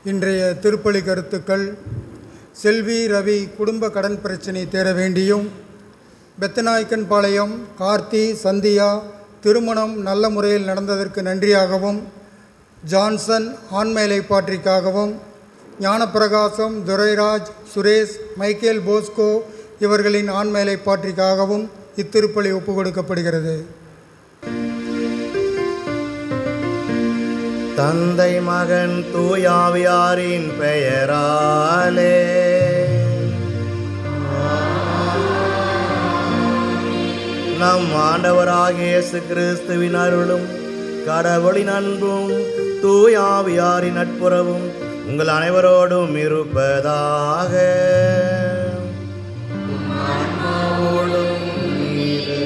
இன்றைய திருப்பலி கருத்துக்கள் செல்வி ரவி குடும்ப கடன் பிரச்சினை தீர வேண்டியும் பெத்தநாயக்கன் பாளையம் கார்த்தி சந்தியா திருமணம் நல்ல முறையில் நடந்ததற்கு நன்றியாகவும் ஜான்சன் ஆண்மேலை பாற்றிக்காகவும் ஞானப்பிரகாசம் துரைராஜ் சுரேஷ் மைக்கேல் போஸ்கோ இவர்களின் ஆண்மேலை பாற்றிக்காகவும் இத்திருப்பலி ஒப்புக் கொடுக்கப்படுகிறது தந்தை மகன் தூயாவியாரின் பெயராலே நம் ஆண்டவராகிய இயேசு கிறிஸ்துவின் அருளும் கடவுளின் அன்பும் தூயாவியாரின் நட்புறவும் உங்கள் அனைவரோடும் இருப்பதாக உம் ஆன்மாவோடும் இரு.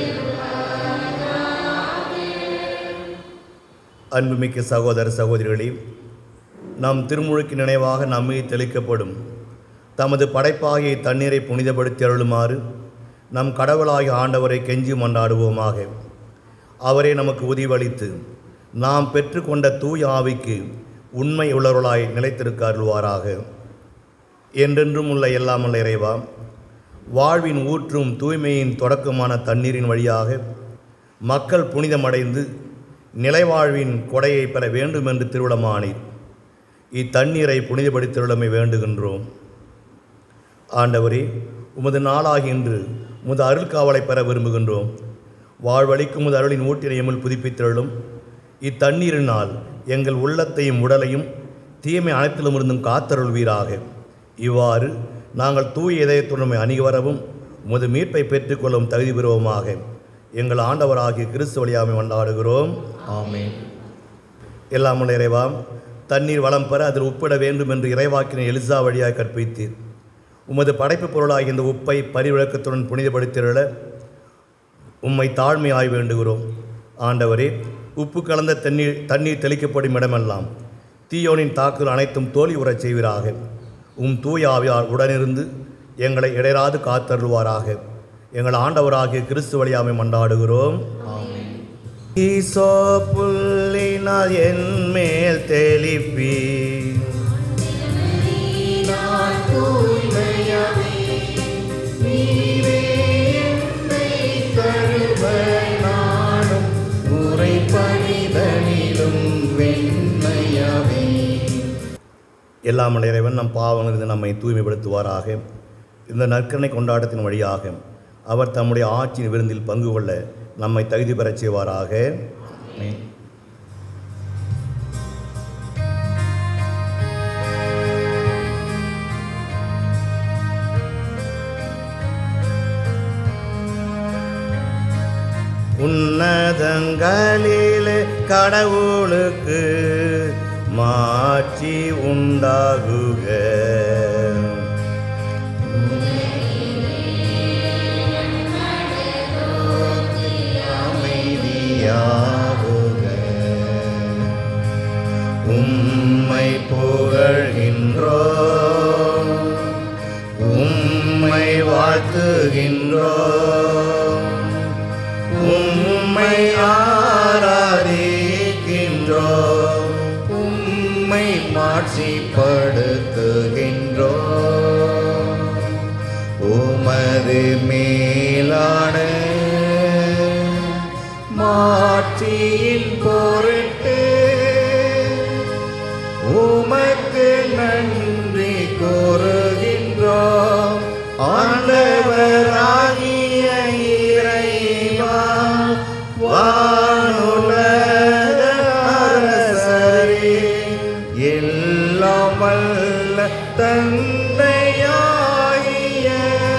அன்புமிக்க சகோதர சகோதரிகளே நம் திருமுழுக்கு நினைவாக நம்மை தெளிக்கப்படும் தமது படைப்பாகிய தண்ணீரை புனிதப்படுத்தி அருளுமாறு நம் கடவுளாகிய ஆண்டவரை கெஞ்சி மன்றாடுவோமாக அவரே நமக்கு உதவியளித்து நாம் பெற்றுக்கொண்ட தூய ஆவிக்கு உண்மை உள்ளவர்களாய் நிலைத்திருக்க அருள்வாராக என்றென்றும் உள்ள எல்லாமல்ல இறைவா வாழ்வின் ஊற்றும் தூய்மையின் தொடக்கமான தண்ணீரின் வழியாக மக்கள் புனிதமடைந்து நிலைவாழ்வின் கொடையை பெற வேண்டும் என்று திருவிழமானீர் இத்தண்ணீரை புனிதப்படுத்தியுள்ளமை வேண்டுகின்றோம் ஆண்டவரே உமது நாளாகி இன்று உமது அருள் காவலை பெற விரும்புகின்றோம் வாழ்வழிக்கும் உமது அருளின் ஊட்டினை எம்மில் புதுப்பித்திருளும் இத்தண்ணீரினால் எங்கள் உள்ளத்தையும் உடலையும் தீமை அனைத்திலும் இருந்தும் காத்தருள்வீராக இவ்வாறு நாங்கள் தூய இதயத்துடன் அணுகி வரவும் உமது மீட்பை பெற்றுக்கொள்ளும் தகுதி பெறுவோமாக எங்கள் ஆண்டவராகிய கிறிஸ்து வழியாமை கொண்டாடுகிறோம் ஆமென் எல்லாம் உள்ள இறைவா தண்ணீர் வளம் பெற அதில் உப்பிட வேண்டும் என்று இறைவாக்கினை எலிசா வழியாக கற்பித்தீர் உமது படைப்பு பொருளாகிய இந்த உப்பை பரிவிளக்கத்துடன் புனிதப்படுத்திட உம்மை தாழ்மையாய் வேண்டுகிறோம் ஆண்டவரே உப்பு கலந்த தண்ணீர் தண்ணீர் தெளிக்கப்படும் இடமெல்லாம் தீயோனின் தாக்குதல் அனைத்தும் தோல்வி உறச் செய்வீராக உம் தூய ஆவியார் உடனிருந்து எங்களை இடையராது காத்தருள்வாராக எங்கள் ஆண்டவராகிய கிறிஸ்து வழியாமை மண்டாடுகிறோம் ஈசோ புல்லினால் என் மேல் தெளிப்பி எல்லாம் வல்ல இறைவன் நம் பாவங்களிலிருந்து நம்மை தூய்மைப்படுத்துவாராக இந்த நற்கரணை கொண்டாட்டத்தின் வழியாக அவர் தம்முடைய ஆட்சியின் விருந்தில் பங்கு கொள்ள நம்மை தகுதி பெறச் செய்வாராக ஆமென். உன்னதங்களிலே கடவுளுக்கு மாட்சி உண்டாகுக அமைதியாகுக உம்மை புகழ்கின்றோம் உம்மை வாழ்த்துகின்றோம் உம்மை ஆராதிக்கின்றோம் உம்மை மாட்சிப்படுத்துகின்றோம் உமது மேலான மாட்சியின் பொருட்டு உமக்கு நன்றி கூறுகின்றோம் ஆண்டவராகிய இறைவா வானுலக அரசரே எல்லாம் வல்ல தந்தையாகிய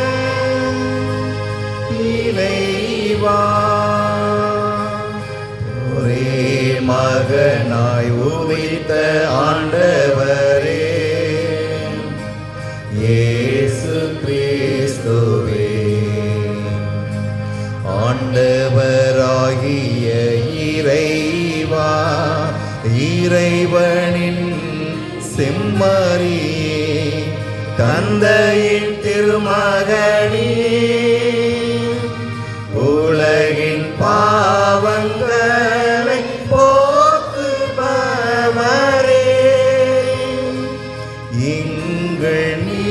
இறைவா ஒரே மகனாய் உதித்த ஆண்டவரே இயேசு கிறிஸ்துவே ஆண்டவராகிய இறைவா இறைவனின் செம்மறியே தந்தையின் திருமகனே உலகின் பாவங்களை போக்குபவரே எங்கள் நீ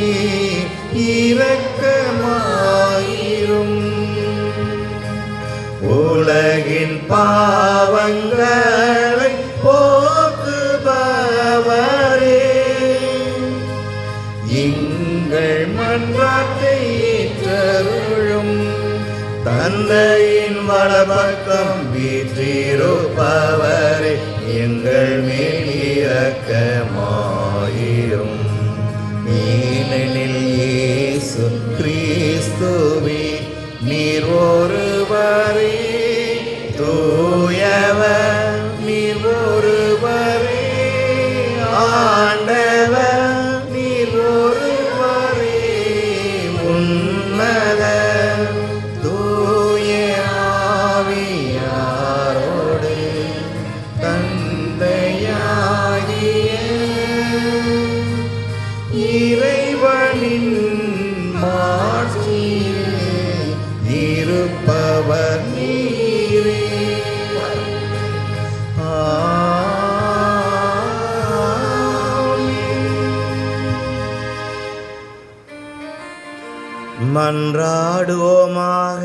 இரக்கமாயிரும் உலகின் பாவங்களை போக்குபவரே எங்கள் மன்றாட்டை ஏற்றருளும் தந்தையின் வலப்பக்கம் வீற்றிருப்பவரே எங்கள் மேல் இரக்கமாயிரும் ஏனெனில் இயேசு கிறிஸ்துவே நீர் ஒருவரே தூயவர் நீர் ஒருவரே ஆண்டவர் நீர் ஒருவரே உன்னத தூய ஆவியாரோடு தந்தையாகிய இறைவனின் மாட்சியில் இருப்பவர் நீரே மன்றாடுவோமாக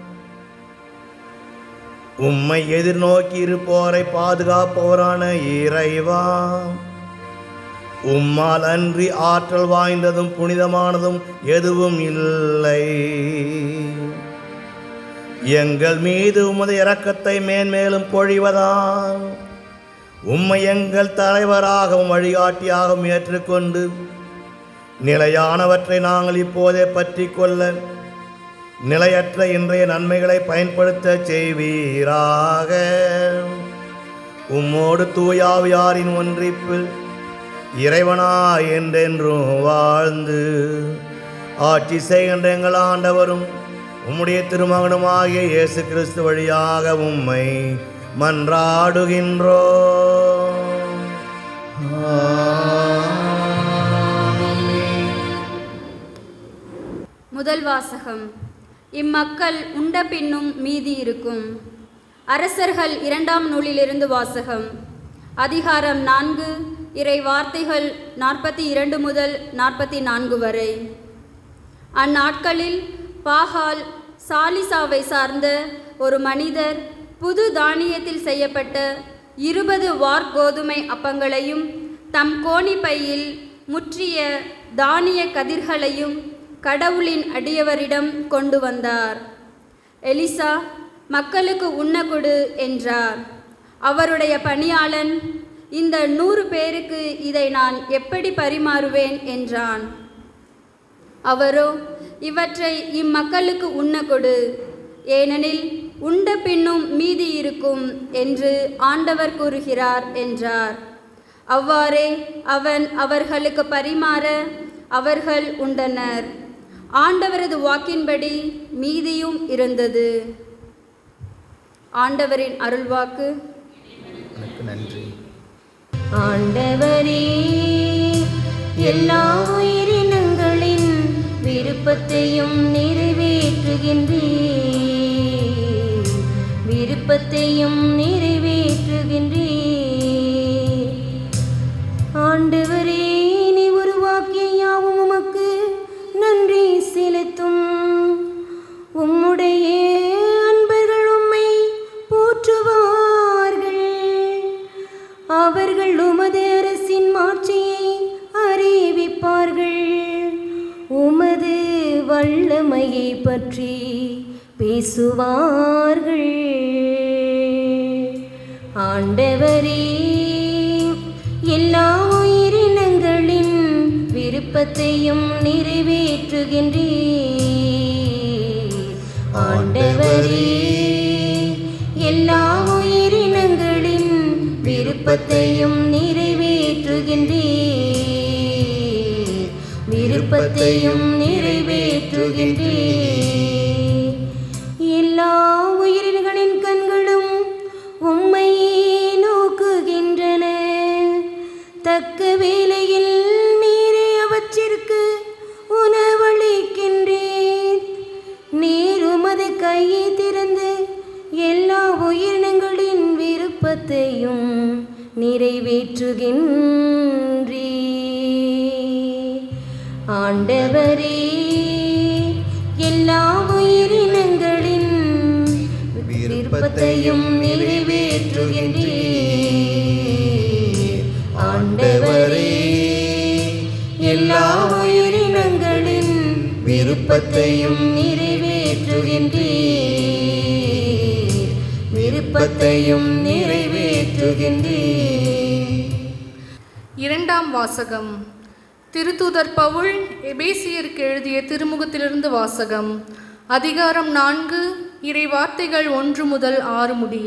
உம்மை எதிர்நோக்கி இருப்போரை பாதுகாப்பவரான இறைவா உம்மால் அன்றி ஆற்றல் வாய்ந்ததும் புனிதமானதும் எதுவும் இல்லை எங்கள் மீது உமது இரக்கத்தை மேன்மேலும் பொழிவதால் உம்மை எங்கள் தலைவராகவும் வழிகாட்டியாகவும் ஏற்றுக்கொண்டு நிலையானவற்றை நாங்கள் இப்போதே பற்றி கொள்ள நிலையற்ற இன்றைய நன்மைகளை பயன்படுத்த செய்வீராக உம்மோடு தூயாவியாரின் ஒன்றிப்பில் இறைவனாய் என்றென்றும் வாழ்ந்து ஆட்சி செய்கின்ற எங்கள் ஆண்டவரும் உம்முடைய திருமகனுமாகிய இயேசு கிறிஸ்து வழியாக உம்மை மன்றாடுகின்றோ முதல் வாசகம் இம்மக்கள் உண்ட பின்னும் மீதி இருக்கும் அரசர்கள் இரண்டாம் நூலிலிருந்து வாசகம் அதிகாரம் நான்கு இறை வார்த்தைகள் நாற்பத்தி இரண்டு முதல் நாற்பத்தி நான்கு வரை அந்நாட்களில் பாகால் சாலிசாவை சார்ந்த ஒரு மனிதர் புது தானியத்தில் செய்யப்பட்ட இருபது வார் கோதுமை அப்பங்களையும் தம் கோணிப்பையில் முற்றிய தானிய கதிர்களையும் கடவுளின் அடியவரிடம் கொண்டு வந்தார் எலிசா மக்களுக்கு உண்ண கொடு என்றார் அவருடைய பணியாளன் இந்த நூறு பேருக்கு இதை நான் எப்படி பரிமாறுவேன் என்றான் அவரோ இவற்றை இம்மக்களுக்கு உண்ண கொடு ஏனெனில் உண்ட பின்னும் மீதி இருக்கும் என்று ஆண்டவர் கூறுகிறார் என்றார் அவ்வாறே அவன் அவர்களுக்கு பரிமாற அவர்கள் உண்டனர் ஆண்டவரது வாக்கின்படி மீதியும் இருந்தது ஆண்டவரின் அருள்வாக்கு எனக்கு நன்றி ஆண்டவரே எல்லா உயிரினங்களின் விருப்பத்தையும் நிறைவேற்றுகின்றே விருப்பத்தையும் நிறைவேற்றுகின்றே ஆண்டவரே நீ உருவாக்கிய யாவும் உமக்கு நன்றி செலுத்தும் உம்முடைய அன்பர்கள் உம்மை போற்றுவார்கள் அவர்கள் உமது அரசின் மாட்சியை அறிவிப்பார்கள் உமது வல்லமையை பற்றி பேசுவார்கள் ஆண்டவரே எல்லா உயிரினங்களின் விருப்பத்தையும் நிறைவேற்றுகின்றே ஆண்டவரே எல்லா உயிரினங்களின் விருப்பத்தையும் நிறைவேற்றுகின்றே விருப்பத்தையும் நிறைவேற்றுகின்றே எல்லா உயிரினங்களின் கண்களும் உம்மையே நோக்குகின்றன தக்க வேளையில் நீரே அவற்றிற்கு உணவளிக்கின்றேன் நீர் உமது கையை திறந்து எல்லா உயிரினங்களின் விருப்பத்தையும் நிறைவேற்றுகின்றீர் ஆண்டவரே எல்லா உயிரினங்களின் விருப்பத்தையும் நிறைவேற்றுகின்றீர் ஆண்டவரே எல்லா உயிரினங்களின் விருப்பத்தையும் நிறைவேற்றுகின்றீர் விருப்பத்தையும் நிறைவேற்றுகின்றீர் இரண்டாம் வாசகம் திருத்தூதர் பவுல் எபேசியருக்கு எழுதிய திருமுகத்திலிருந்து வாசகம் அதிகாரம் நான்கு இறை வார்த்தைகள் ஒன்று முதல் ஆறு முடிய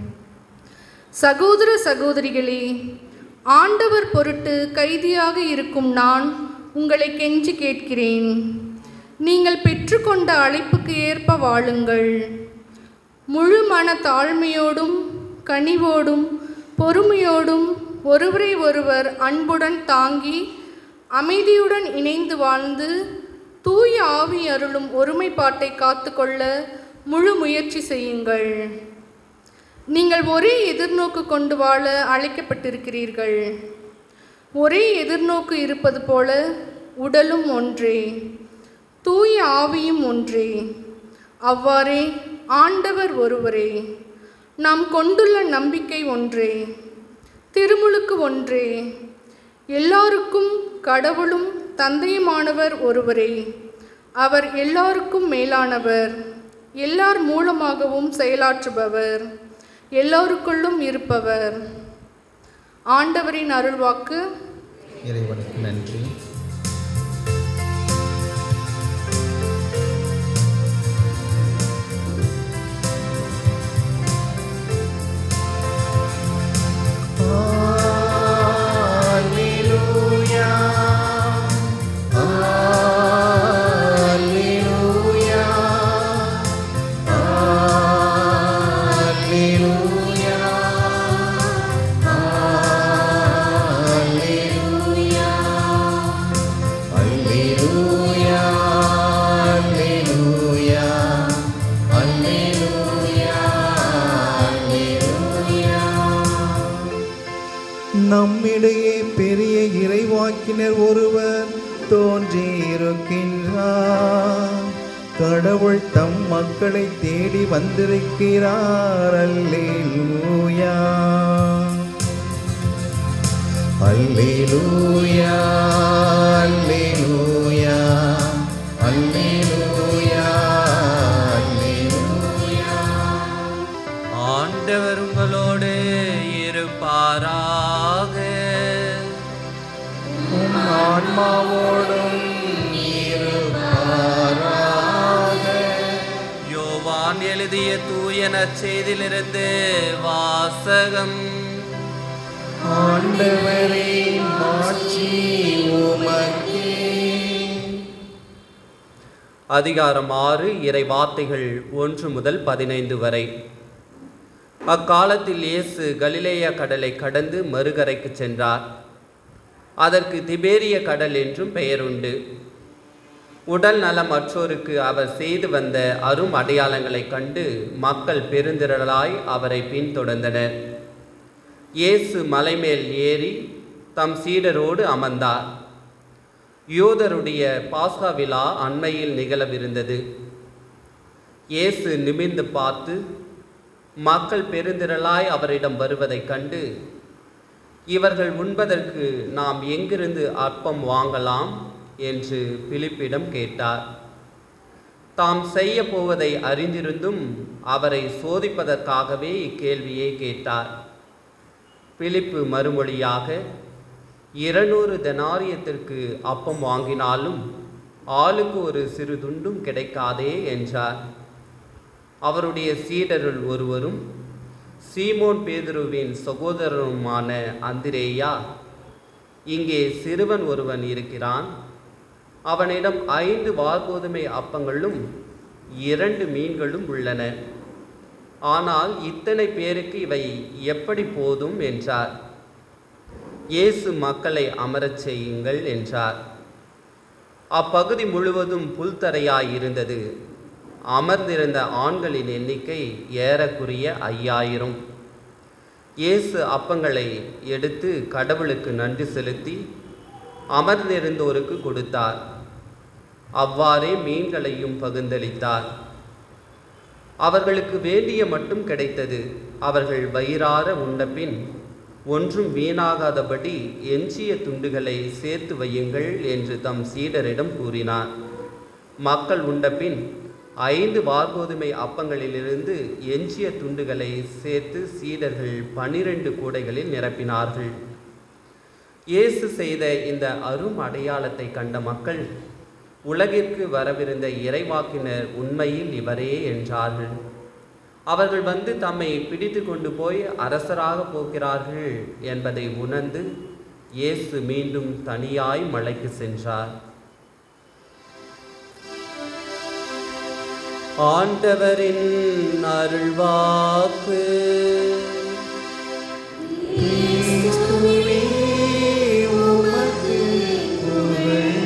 சகோதர சகோதரிகளே ஆண்டவர் பொருட்டு கைதியாக இருக்கும் நான் உங்களை கெஞ்சி கேட்கிறேன் நீங்கள் பெற்றுக்கொண்ட அழைப்புக்கு ஏற்ப வாழுங்கள் முழு மன தாழ்மையோடும் கனிவோடும் பொறுமையோடும் ஒருவரை ஒருவர் அன்புடன் தாங்கி அமைதியுடன் இணைந்து வாழ்ந்து தூய ஆவி அருளும் ஒருமைப்பாட்டை காத்துக்கொள்ள முழு முயற்சி செய்யுங்கள் நீங்கள் ஒரே எதிர்நோக்கு கொண்டு வாழ அழைக்கப்பட்டிருக்கிறீர்கள் ஒரே எதிர்நோக்கு இருப்பது போல உடலும் ஒன்றே தூய ஆவியும் ஒன்றே அவ்வாறே ஆண்டவர் ஒருவரே நாம் கொண்டுள்ள நம்பிக்கை ஒன்றே திருமுழுக்கு ஒன்றே எல்லாருக்கும் கடவுளும் தந்தையுமானவர் ஒருவரே அவர் எல்லாருக்கும் மேலானவர் எல்லார் மூலமாகவும் செயலாற்றுபவர் எல்லோருக்குள்ளும் இருப்பவர் ஆண்டவரின் அருள்வாக்கு இறைவனுக்கு நன்றி நம்மிடையே பெரிய இறைவாக்கினர் ஒருவர் தோன்றியிருக்கின்றார் கடவுள் தம் மக்களை தேடி வந்திருக்கிறார் அல்லேலூயா அல்லேலூயா அல்லேலூயா அல்லேலூயா அல்லேலூயா ஆண்டவர் உங்களோடு இருப்பாராக உம் ஆன்மாவோடும் இருப்பாராக யோவான் எழுதிய தூய நற்செய்தியிலிருந்து வாசகம் ஆண்டவரே மாட்சி உமக்கே அதிகாரம் ஆறு இறை வார்த்தைகள் ஒன்று முதல் பதினைந்து வரை அக்காலத்தில் இயேசு கலிலேயா கடலை கடந்து மறுகரைக்கு சென்றார் அதற்கு திபேரிய கடல் என்றும் பெயருண்டு உடல் நலமற்றோருக்கு அவர் செய்து வந்த அரும் அடையாளங்களைக் கண்டு மக்கள் பெருந்திரளாய் அவரை பின்தொடர்ந்தனர் இயேசு மலைமேல் ஏறி தம் சீடரோடு அமர்ந்தார் யூதருடைய பாஸ்கா விழா அண்மையில் நிகழவிருந்தது இயேசு நிமிர்ந்து பார்த்து மக்கள் பெருந்திரளாய் அவரிடம் வருவதைக் கண்டு இவர்கள் உண்பதற்கு நாம் எங்கிருந்து அப்பம் வாங்கலாம் என்று பிலிப்பிடம் கேட்டார் தாம் செய்ய போவதை அறிந்திருந்தும் அவரை சோதிப்பதற்காகவே இக்கேள்வியை கேட்டார் பிலிப்பு மறுமொழியாக இருநூறு தெனாரியத்திற்கு அப்பம் வாங்கினாலும் ஆளுக்கு ஒரு சிறு துண்டும் கிடைக்காதே என்றார் அவருடைய சீடருள் ஒருவரும் சீமோன் பேதுருவின் சகோதரருமான அந்திரேயா இங்கே சிறுவன் ஒருவன் இருக்கிறான் அவனிடம் ஐந்து வார்கோதுமை அப்பங்களும் இரண்டு மீன்களும் உள்ளன ஆனால் இத்தனை பேருக்கு இவை எப்படி போதும் என்றார் இயேசு மக்களை அமரச் செய்யுங்கள் என்றார் அப்பகுதி முழுவதும் புல்தரையாய் இருந்தது அமர்ந்திருந்த ஆண்களின் எண்ணிக்கை ஏறக்குறைய ஐயாயிரம் இயேசு அப்பங்களை எடுத்து கடவுளுக்கு நன்றி செலுத்தி அமர்ந்திருந்தோருக்கு கொடுத்தார் அவ்வாறே மீன்களையும் பகிர்ந்தளித்தார் அவர்களுக்கு வேண்டிய மட்டும் கிடைத்தது அவர்கள் வயிறார உண்டபின் ஒன்றும் வீணாகாதபடி எஞ்சிய துண்டுகளை சேர்த்து வையுங்கள் என்று தம் சீடரிடம் கூறினார் மக்கள் உண்டபின் ஐந்து வார்கோதுமை அப்பங்களிலிருந்து எஞ்சிய துண்டுகளை சேர்த்து சீடர்கள் பனிரெண்டு கூடைகளில் நிரப்பினார்கள் இயேசு செய்த இந்த அரும் அடையாளத்தை கண்ட மக்கள் உலகிற்கு வரவிருந்த இறைவாக்கினர் உண்மையில் இவரே என்றார்கள் அவர்கள் வந்து தம்மை பிடித்து கொண்டு போய் அரசராக போகிறார்கள் என்பதை உணர்ந்து இயேசு மீண்டும் தனியாய் மலைக்கு சென்றார் ஆண்டவரின் அருள்வாக்கு கிறிஸ்துவே உமக்கு புகழ்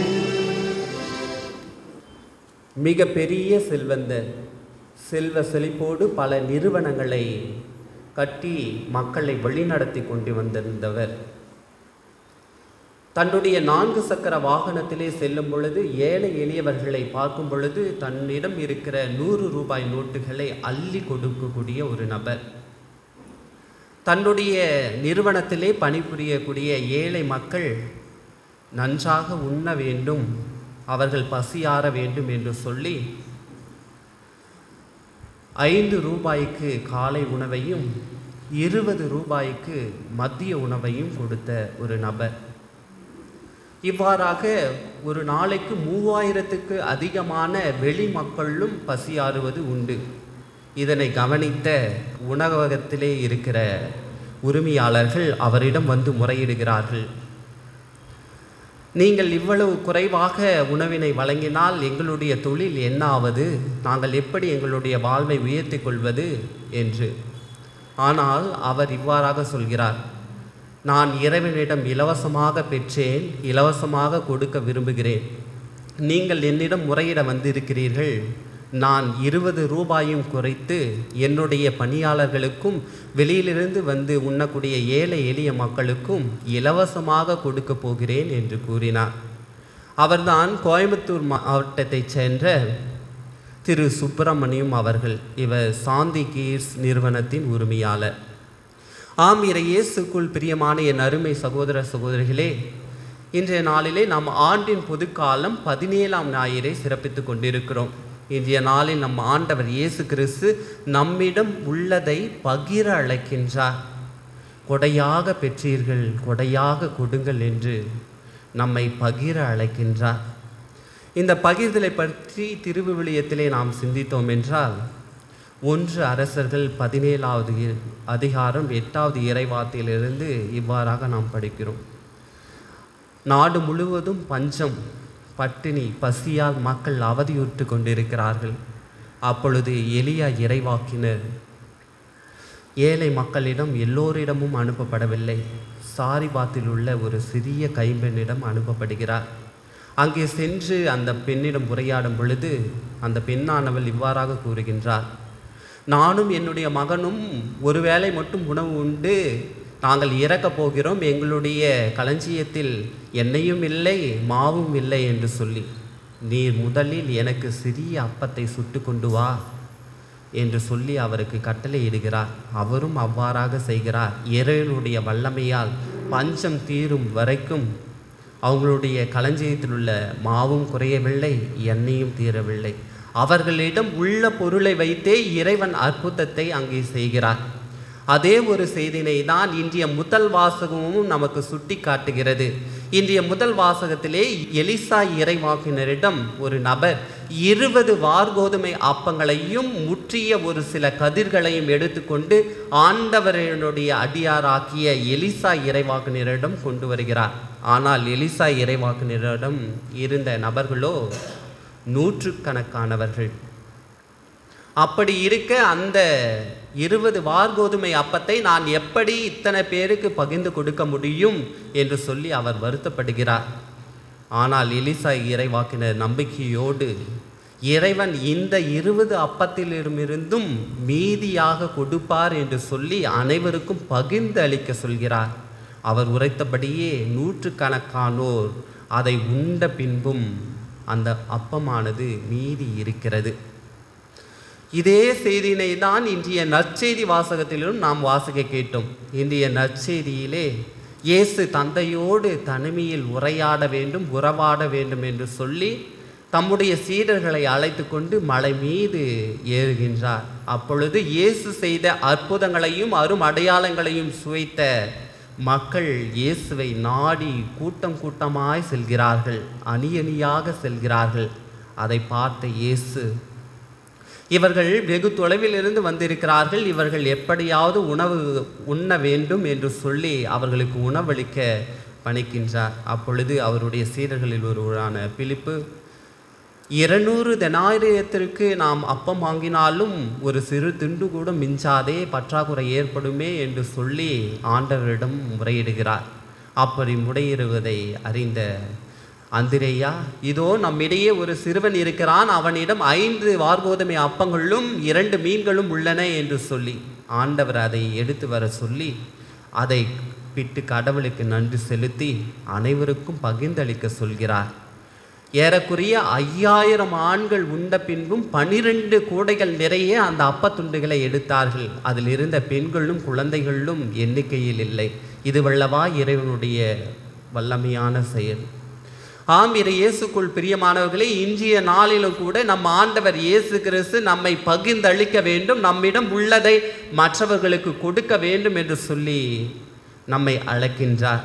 மிக பெரிய செல்வந்தர் செல்வ செழிப்போடு பல நிறுவனங்களை கட்டி மக்களை வழிநடத்தி கொண்டு வந்திருந்தவர் தன்னுடைய நான்கு சக்கர வாகனத்திலே செல்லும் பொழுது ஏழை எளியவர்களை பார்க்கும் பொழுது தன்னிடம் இருக்கிற நூறு ரூபாய் நோட்டுகளை அள்ளி கொடுக்கக்கூடிய ஒரு நபர் தன்னுடைய நிறுவனத்திலே பணிபுரியக்கூடிய ஏழை மக்கள் நன்றாக உண்ண வேண்டும் அவர்கள் பசியாற வேண்டும் என்று சொல்லி ஐந்து ரூபாய்க்கு காலை உணவையும் இருபது ரூபாய்க்கு மதிய உணவையும் கொடுத்த ஒரு நபர் இவ்வாறாக ஒரு நாளைக்கு மூவாயிரத்துக்கு அதிகமான வெளி மக்களும் பசியாறுவது உண்டு இதனை கவனித்த உணவகத்திலே இருக்கிற உரிமையாளர்கள் அவரிடம் வந்து முறையிடுகிறார்கள் நீங்கள் இவ்வளவு குறைவாக உணவினை வழங்கினால் எங்களுடைய தொழில் என்ன ஆவது நாங்கள் எப்படி எங்களுடைய வாழ்வை உயர்த்திக் கொள்வது என்று ஆனால் அவர் இவ்வாறாக சொல்கிறார் நான் இறைவனிடம் இலவசமாக பெற்றேன் இலவசமாக கொடுக்க விரும்புகிறேன் நீங்கள் என்னிடம் முறையிட வந்திருக்கிறீர்கள் நான் இருபது ரூபாயும் குறைத்து என்னுடைய பணியாளர்களுக்கும் வெளியிலிருந்து வந்து உண்ணக்கூடிய ஏழை எளிய மக்களுக்கும் இலவசமாக கொடுக்க போகிறேன் என்று கூறினார் அவர்தான் கோயம்புத்தூர் மாவட்டத்தைச் சேர்ந்த திரு சுப்பிரமணியம் அவர்கள் இவர் சாந்தி கீர்ஸ் நிறுவனத்தின் உரிமையாளர் ஆம் இறை இயேசுக்குள் பிரியமான என் அருமை சகோதர சகோதரிகளே இன்றைய நாளிலே நாம் ஆண்டின் பொதுக்காலம் பதினேழாம் ஞாயிறை சிறப்பித்துக் கொண்டிருக்கிறோம் இன்றைய நாளில் நம் ஆண்டவர் இயேசு கிறிஸ்து நம்மிடம் உள்ளதை பகிர அழைக்கின்றார் கொடையாக பெற்றீர்கள் கொடையாக கொடுங்கள் என்று நம்மை பகிர அழைக்கின்றார் இந்த பகிர்தலை பற்றி திருவிவிலியத்திலே நாம் சிந்தித்தோம் என்றால் ஒன்று அரசர்கள் பதினேழாவது இ- அதிகாரம் எட்டாவது இறைவார்த்தையிலிருந்து இவ்வாறாக நாம் படிக்கிறோம் நாடு முழுவதும் பஞ்சம் பட்டினி பசியால் மக்கள் அவதியுற்று கொண்டிருக்கிறார்கள் அப்பொழுது எளியா இறைவாக்கினர் ஏழை மக்களிடம் எல்லோரிடமும் அனுப்பப்படவில்லை சாரிபாத்தில் உள்ள ஒரு சிறிய கைம்பெண்ணிடம் அனுப்பப்படுகிறார் அங்கே சென்று அந்த பெண்ணிடம் உரையாடும் பொழுது அந்த பெண்ணானவள் இவ்வாறாக கூறுகின்றார் நானும் என்னுடைய மகனும் ஒருவேளை மட்டும் உணவு உண்டு நாங்கள் இறக்கப் போகிறோம் எங்களுடைய களஞ்சியத்தில் எண்ணெயும் இல்லை மாவும் இல்லை என்று சொல்லி நீர் முதலில் எனக்கு சிறிய அப்பத்தை சுட்டு கொண்டு வா என்று சொல்லி அவருக்கு கட்டளையிடுகிறார் அவரும் அவ்வாறாக செய்கிறார் இறைவனுடைய வல்லமையால் பஞ்சம் தீரும் வரைக்கும் அவங்களுடைய களஞ்சியத்தில் உள்ள மாவும் குறையவில்லை எண்ணெயும் தீரவில்லை அவர்களிடம் உள்ள பொருளை வைத்தே இறைவன் அற்புதத்தை அங்கே செய்கிறார் அதே ஒரு செய்தினை தான் இன்றைய முதல் வாசகமும் நமக்கு சுட்டி காட்டுகிறது இன்றைய முதல் வாசகத்திலே எலிசா இறைவாக்கினரிடம் ஒரு நபர் இருபது வார்கோதுமை அப்பங்களையும் முற்றிய ஒரு சில கதிர்களையும் எடுத்துக்கொண்டு ஆண்டவரனுடைய அடியாராக்கிய எலிசா இறைவாக்கினரிடம் கொண்டு வருகிறார் ஆனால் எலிசா இறைவாக்கினரிடம் இருந்த நபர்களோ நூற்றுக்கணக்கானவர்கள் அப்படி இருக்க அந்த இருபது வார்கோதுமை அப்பத்தை நான் எப்படி இத்தனை பேருக்கு பகிர்ந்து கொடுக்க முடியும் என்று சொல்லி அவர் வருத்தப்படுகிறார் ஆனால் எலிசா இறைவாக்கினர் நம்பிக்கையோடு இறைவன் இந்த இருபது அப்பத்திலிருந்தும் மீதியாக கொடுப்பார் என்று சொல்லி அனைவருக்கும் பகிர்ந்து அளிக்க சொல்கிறார் அவர் உரைத்தபடியே நூற்றுக்கணக்கானோர் அதை உண்ட பின்பும் அந்த அப்பமானது மீதி இருக்கிறது இதே செய்தியினை தான் இன்றைய நற்செய்தி வாசகத்திலும் நாம் வாசிக்க கேட்டோம் இன்றைய நற்செய்தியிலே இயேசு தந்தையோடு தனிமையில் உரையாட வேண்டும் உறவாட வேண்டும் என்று சொல்லி தம்முடைய சீடர்களை அழைத்து கொண்டு மலை மீது ஏறுகின்றார் அப்பொழுது இயேசு செய்த அற்புதங்களையும் அரும் அடையாளங்களையும் சுவைத்த மக்கள் இயேசுவை நாடி கூட்டம் கூட்டமாய் செல்கிறார்கள் அணி அணியாக செல்கிறார்கள் அதை பார்த்த இயேசு இவர்கள் வெகு தொலைவில் இருந்து வந்திருக்கிறார்கள் இவர்கள் எப்படியாவது உணவு உண்ண வேண்டும் என்று சொல்லி அவர்களுக்கு உணவளிக்க பணிக்கின்றார் அப்பொழுது அவருடைய சீடர்களில் ஒருவரான பிலிப்பு இருநூறு தெனாயிரத்திற்கு நாம் அப்பம் வாங்கினாலும் ஒரு சிறு துண்டு கூட மிஞ்சாதே பற்றாக்குறை ஏற்படுமே என்று சொல்லி ஆண்டவரிடம் முறையிடுகிறார் அப்படி முறையிடுவதை அறிந்த அந்திரேயா இதோ நம்மிடையே ஒரு சிறுவன் இருக்கிறான் அவனிடம் ஐந்து வார்கோதுமை அப்பங்களும் இரண்டு மீன்களும் உள்ளன என்று சொல்லி ஆண்டவர் அதை எடுத்து வர சொல்லி அதை பிட்டு கடவுளுக்கு நன்றி செலுத்தி அனைவருக்கும் பகிர்ந்தளிக்க சொல்கிறார் ஏறக்குறைய ஐயாயிரம் ஆண்கள் உண்ட பின்பும் பனிரெண்டு கூடைகள் நிறைய அந்த அப்பத்துண்டுகளை எடுத்தார்கள் அதில் இருந்த பெண்களும் குழந்தைகளும் எண்ணிக்கையில் இல்லை இது வல்லவா இறைவனுடைய வல்லமையான செயல் ஆம் இறை இயேசுக்குள் பிரியமானவர்களே இன்றைய நாளிலும் கூட நம் ஆண்டவர் இயேசு கிறிஸ்து நம்மை பகிர்ந்தளிக்க வேண்டும் நம்மிடம் உள்ளதை மற்றவர்களுக்கு கொடுக்க வேண்டும் என்று சொல்லி நம்மை அழைக்கின்றார்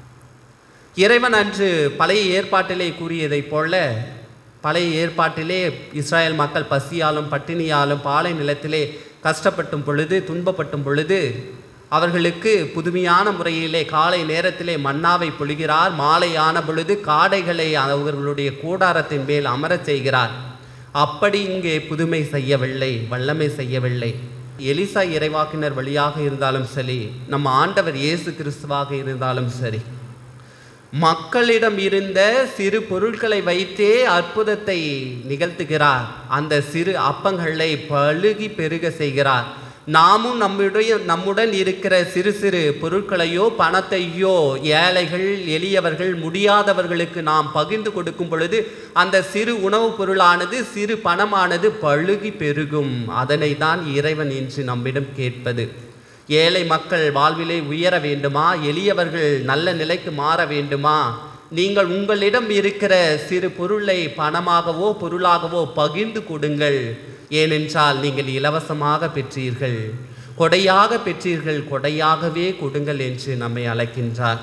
இறைவன் அன்று பழைய ஏற்பாட்டிலே கூறியதைப் போல பழைய ஏற்பாட்டிலே இஸ்ராயேல் மக்கள் பசியாலும் பட்டினியாலும் பாலை நிலத்திலே கஷ்டப்பட்டும் பொழுது துன்பப்பட்டும் பொழுது அவர்களுக்கு புதுமையான முறையிலே காலை நேரத்திலே மன்னாவை பொழிகிறார் மாலை ஆன பொழுது காடைகளை அவர்களுடைய கூடாரத்தின் மேல் அமரச் செய்கிறார் அப்படி இங்கே புதுமை செய்யவில்லை வல்லமை செய்யவில்லை எலிசா இறைவாக்கினர் வழியாக இருந்தாலும் சரி நம்ம ஆண்டவர் இயேசு கிறிஸ்துவாக இருந்தாலும் சரி மக்களிடம் இருந்த சிறு பொருட்களை வைத்தே அற்புதத்தை நிகழ்த்துகிறார் அந்த சிறு அப்பங்களை பழுகி பெருக செய்கிறார் நாமும் நம்முடைய நம்முடன் இருக்கிற சிறு சிறு பொருட்களையோ பணத்தையோ ஏழைகள் எளியவர்கள் முடியாதவர்களுக்கு நாம் பகிர்ந்து கொடுக்கும் பொழுது அந்த சிறு உணவுப் பொருளானது சிறு பணமானது பழுகி பெருகும் அதனை தான் இறைவன் இன்று நம்மிடம் கேட்பது ஏழை மக்கள் வாழ்விலே உயர வேண்டுமா எளியவர்கள் நல்ல நிலைக்கு மாற வேண்டுமா நீங்கள் உங்களிடம் இருக்கிற சிறு பொருளை பணமாகவோ பொருளாகவோ பகிர்ந்து கொடுங்கள் ஏனென்றால் நீங்கள் இலவசமாக பெற்றீர்கள் கொடையாக பெற்றீர்கள் கொடையாகவே கொடுங்கள் என்று நம்மை அழைக்கின்றார்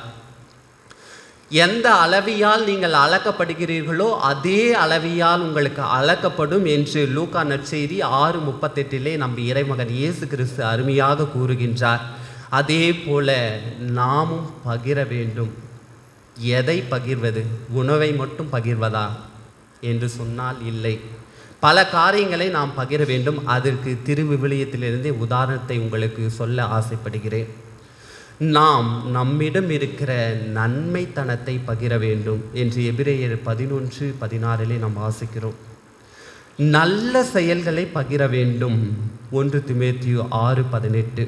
எந்த அளவியால் நீங்கள் அளக்கப்படுகிறீர்களோ அதே அளவியால் உங்களுக்கு அளக்கப்படும் என்று லூக்கா நற்செய்தி ஆறு முப்பத்தெட்டிலே நம் இறைமகன் இயேசு கிறிஸ்து அருமையாக கூறுகின்றார் அதே போல நாமும் பகிர வேண்டும் எதை பகிர்வது உணவை மட்டும் பகிர்வதா என்று சொன்னால் இல்லை பல காரியங்களை நாம் பகிர வேண்டும் அதற்கு திருவிவிலியத்திலிருந்தே உதாரணத்தை உங்களுக்கு சொல்ல ஆசைப்படுகிறேன் நாம் நம்மிடம் இருக்கிற நன்மைத்தனத்தை பகிர வேண்டும் என்று எபிரேயர் பதினொன்று பதினாறிலே நாம் வாசிக்கிறோம் நல்ல செயல்களை பகிர வேண்டும் ஒன்று திமேத்தியு ஆறு பதினெட்டு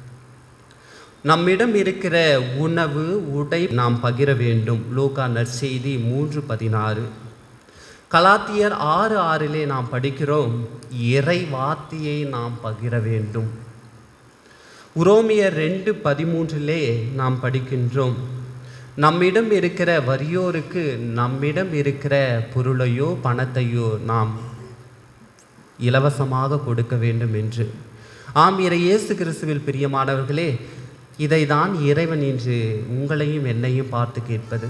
நம்மிடம் இருக்கிற உணவு உடை நாம் பகிர வேண்டும் லூகா நற்செய்தி மூன்று பதினாறு கலாத்தியர் ஆறு ஆறிலே நாம் படிக்கிறோம் இறை வார்த்தையை நாம் பகிர வேண்டும் உரோமியர் ரெண்டு பதிமூன்றிலே நாம் படிக்கின்றோம் நம்மிடம் இருக்கிற வறியோருக்கு நம்மிடம் இருக்கிற பொருளையோ பணத்தையோ நாம் இலவசமாக கொடுக்க வேண்டும் என்று ஆம் இறை இயேசு கிறிஸ்துவில் பிரியமானவர்களே இதை தான் இறைவன் இன்று உங்களையும் என்னையும் பார்த்து கேட்பது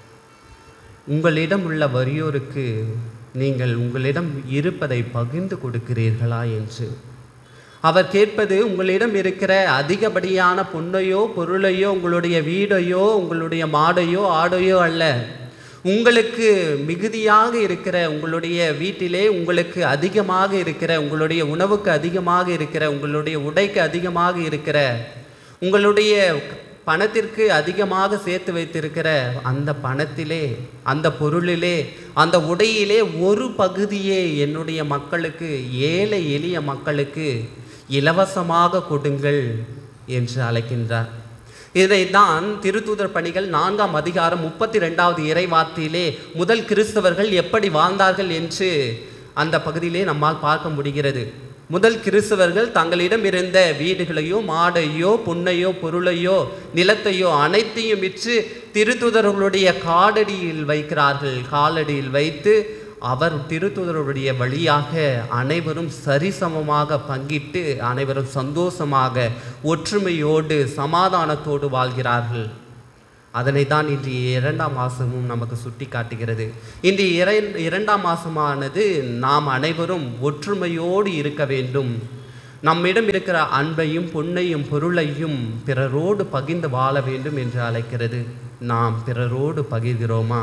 உங்களிடம் உள்ள வறியோருக்கு நீங்கள் உங்களிடம் இருப்பதை பகிர்ந்து கொடுக்கிறீர்களா என்று அவர் கேட்பது உங்களிடம் இருக்கிற அதிகப்படியான பொன்னையோ பொருளையோ உங்களுடைய வீடையோ உங்களுடைய மாடையோ ஆடையோ அல்ல உங்களுக்கு மிகுதியாக இருக்கிற உங்களுடைய வீட்டிலே உங்களுக்கு அதிகமாக இருக்கிற உங்களுடைய உணவுக்கு அதிகமாக இருக்கிற உங்களுடைய உடைக்கு அதிகமாக இருக்கிற உங்களுடைய பணத்திற்கு அதிகமாக சேர்த்து வைத்திருக்கிற அந்த பணத்திலே அந்த பொருளிலே அந்த உடையிலே ஒரு பகுதியே என்னுடைய மக்களுக்கு ஏழை எளிய மக்களுக்கு இலவசமாக கொடுங்கள் என்று அழைக்கின்றார் இதைத்தான் திருத்தூதர் பணிகள் நான்காம் அதிகாரம் முப்பத்தி ரெண்டாவது இறைவார்த்தையிலே முதல் கிறிஸ்தவர்கள் எப்படி வாழ்ந்தார்கள் என்று அந்த பகுதியிலே நம்மால் பார்க்க முடிகிறது முதல் கிறிஸ்தவர்கள் தங்களிடம் இருந்த வீடுகளையோ மாடையோ பொன்னையோ பொருளையோ நிலத்தையோ அனைத்தையும் விற்று திருத்துதர்களுடைய காலடியில் வைக்கிறார்கள் காலடியில் வைத்து அவர் திருத்துதருடைய வழியாக அனைவரும் சரிசமமாக பங்கிட்டு அனைவரும் சந்தோஷமாக ஒற்றுமையோடு சமாதானத்தோடு வாழ்கிறார்கள் அதனை தான் இன்றைய இரண்டாம் மாதமும் நமக்கு சுட்டி காட்டுகிறது இன்றைய இறை இரண்டாம் மாதமானது நாம் அனைவரும் ஒற்றுமையோடு இருக்க வேண்டும் நம்மிடம் இருக்கிற அன்பையும் பொன்னையும் பொருளையும் பிறரோடு பகிர்ந்து வாழ வேண்டும் என்று அழைக்கிறது நாம் பிறரோடு பகிர்கிறோமா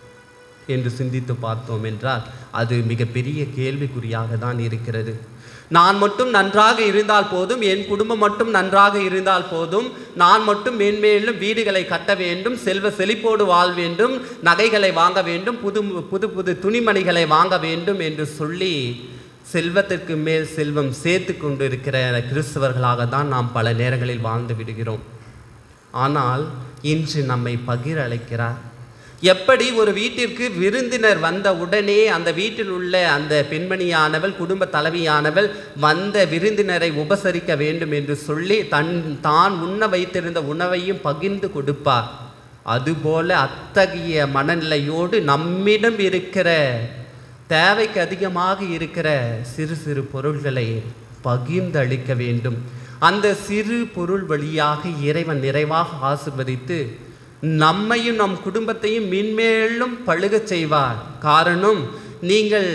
என்று சிந்தித்து பார்த்தோம் என்றால் அது மிகப்பெரிய கேள்விக்குறியாக தான் இருக்கிறது நான் மட்டும் நன்றாக இருந்தால் போதும் என் குடும்பம் மட்டும் நன்றாக இருந்தால் போதும் நான் மட்டும் மேன்மேலும் வீடுகளை கட்ட வேண்டும் செல்வ செழிப்போடு வாழ வேண்டும் நகைகளை வாங்க வேண்டும் புது புது புது துணிமணிகளை வாங்க வேண்டும் என்று சொல்லி செல்வத்திற்கு மேல் செல்வம் சேர்த்து கொண்டு இருக்கிற கிறிஸ்தவர்களாக தான் நாம் பல நேரங்களில் வாழ்ந்து விடுகிறோம் ஆனால் இன்று நம்மை பகிர அழைக்கிறார் எப்படி ஒரு வீட்டிற்கு விருந்தினர் வந்த உடனே அந்த வீட்டில் உள்ள அந்த பெண்மணியானவள் குடும்ப தலைவியானவள் வந்த விருந்தினரை உபசரிக்க வேண்டும் என்று சொல்லி தன் தான் உண்ண வைத்திருந்த உணவையும் பகிர்ந்து கொடுப்பார் அதுபோல அத்தகைய மனநிலையோடு நம்மிடம் இருக்கிற தேவைக்கு அதிகமாக இருக்கிற சிறு சிறு பொருள்களை பகிர்ந்து அளிக்க வேண்டும் அந்த சிறு பொருள் வழியாக இறைவன் நிறைவாக ஆசிர்வதித்து நம்மையும் நம் குடும்பத்தையும் மென்மேலும் பழுகச் செய்வார் காரணம் நீங்கள்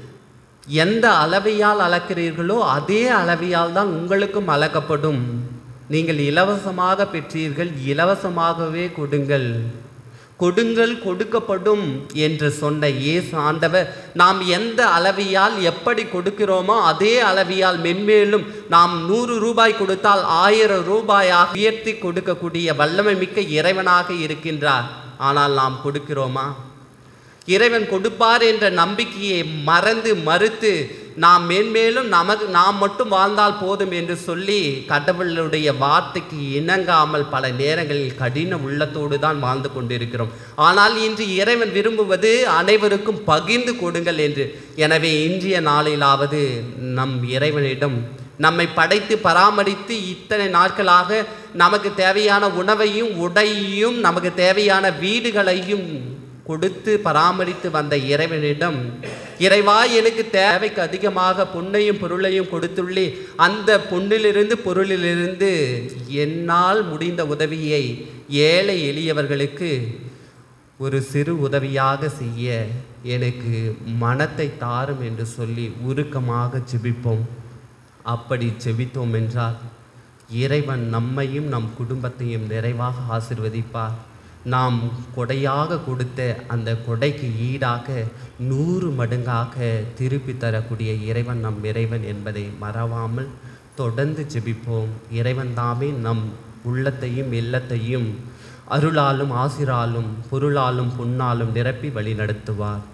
எந்த அளவையால் அளக்கிறீர்களோ அதே அளவையால் தான் உங்களுக்கும் அளக்கப்படும் நீங்கள் இலவசமாக பெற்றீர்கள் இலவசமாகவே கொடுங்கள் கொடுங்கள் கொடுக்கப்படும் என்று சொன்ன இயேசு ஆண்டவர் நாம் எந்த அளவியால் எப்படி கொடுக்கிறோமோ அதே அளவியால் மென்மேலும் நாம் நூறு ரூபாய் கொடுத்தால் ஆயிரம் ரூபாயாக உயர்த்தி கொடுக்கக்கூடிய வல்லமை மிக்க இறைவனாக இருக்கின்றார் ஆனால் நாம் கொடுக்கிறோமா இறைவன் கொடுப்பார் என்ற நம்பிக்கையை மறந்து மறுத்து நாம் மேன்மேலும் நமக்கு நாம் மட்டும் வாழ்ந்தால் போதும் என்று சொல்லி கடவுளுடைய வார்த்தைக்கு இணங்காமல் பல நேரங்களில் கடின உள்ளத்தோடு தான் வாழ்ந்து கொண்டிருக்கிறோம் ஆனால் இன்று இறைவன் விரும்புவது அனைவருக்கும் பகிர்ந்து கொடுங்கள் என்று எனவே இன்றைய நாளிலாவது நம் இறைவனிடம் நம்மை படைத்து பராமரித்து இத்தனை நாட்களாக நமக்கு தேவையான உணவையும் உடையையும் நமக்கு தேவையான வீடுகளையும் கொடுத்து பராமரித்து வந்த இறைவனிடம் இறைவா எனக்கு தேவைக்கு அதிகமாக பொன்னையும் பொருளையும் கொடுத்துள்ளே அந்த பொன்னிலிருந்து பொருளிலிருந்து என்னால் முடிந்த உதவியை ஏழை எளியவர்களுக்கு ஒரு சிறு உதவியாக செய்ய எனக்கு மனத்தை தாரும் என்று சொல்லி உருக்கமாக ஜெபிப்போம் அப்படி ஜெபித்தோம் என்றால் இறைவன் நம்மையும் நம் குடும்பத்தையும் நிறைவாக ஆசிர்வதிப்பார் நாம் கொடையாக கொடுத்த அந்த கொடைக்கு ஈடாக நூறு மடங்காக திருப்பி தரக்கூடிய இறைவன் நம் இறைவன் என்பதை மறவாமல் தொடர்ந்து ஜெபிப்போம் இறைவன் தாமே நம் உள்ளத்தையும் இல்லத்தையும் அருளாலும் ஆசிராலும் பொருளாலும் பொன்னாலும் நிரப்பி வழி நடத்துவார்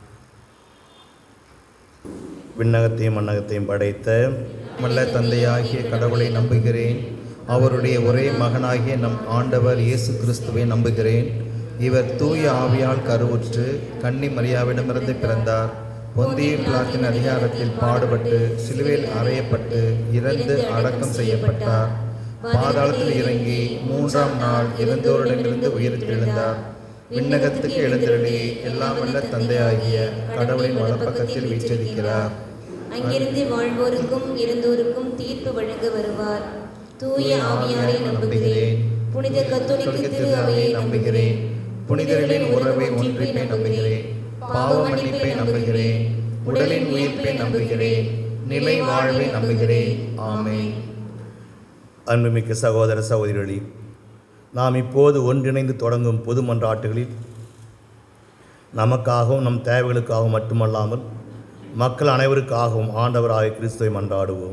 விண்ணகத்தையும் மண்ணகத்தையும் படைத்த வல்ல தந்தையாகிய கடவுளை நம்புகிறேன் அவருடைய ஒரே மகனாகிய நம் ஆண்டவர் இயேசு கிறிஸ்துவை நம்புகிறேன் இவர் தூய ஆவியால் கருவுற்று கன்னி மரியாவிடமிருந்து பிறந்தார் பொந்திய பிளாத்தின் அதிகாரத்தில் பாடுபட்டு சிலுவையில் அறையப்பட்டு இறந்து அடக்கம் செய்யப்பட்டார் பாதாளத்தில் இறங்கி மூன்றாம் நாள் இறந்தோரிடமிருந்து உயிர்த்தெழுந்தார் விண்ணகத்துக்கு எழுந்தருளி எல்லாம் வல்ல தந்தையாகிய கடவுளின் வலப்பக்கத்தில் வீற்றிருக்கிறார் அங்கிருந்து வாழ்வோருக்கும் இருந்தோருக்கும் தீர்ப்பு வழங்க வருவார் தூய ஆவியாரை நம்புகிறேன் புனித கத்தோலிக்க திரு அவையை நம்புகிறேன் புனிதர்களின் உறவை ஒன்றிப்பை நம்புகிறேன் பாவ மன்னிப்பை நம்புகிறேன் உடலின் உயிர்ப்பை நம்புகிறேன் நிலை வாழ்வை நம்புகிறேன் ஆமென் அன்புமிக்க சகோதர சகோதரிகளே நாம் இப்போது ஒன்றிணைந்து தொடங்கும் பொது மன்றாட்டுகளில் நமக்காகவும் நம் தேவைகளுக்காகவும் மட்டுமல்லாமல் மக்கள் அனைவருக்காகவும் ஆண்டவராக கிறிஸ்துவை மன்றாடுவோம்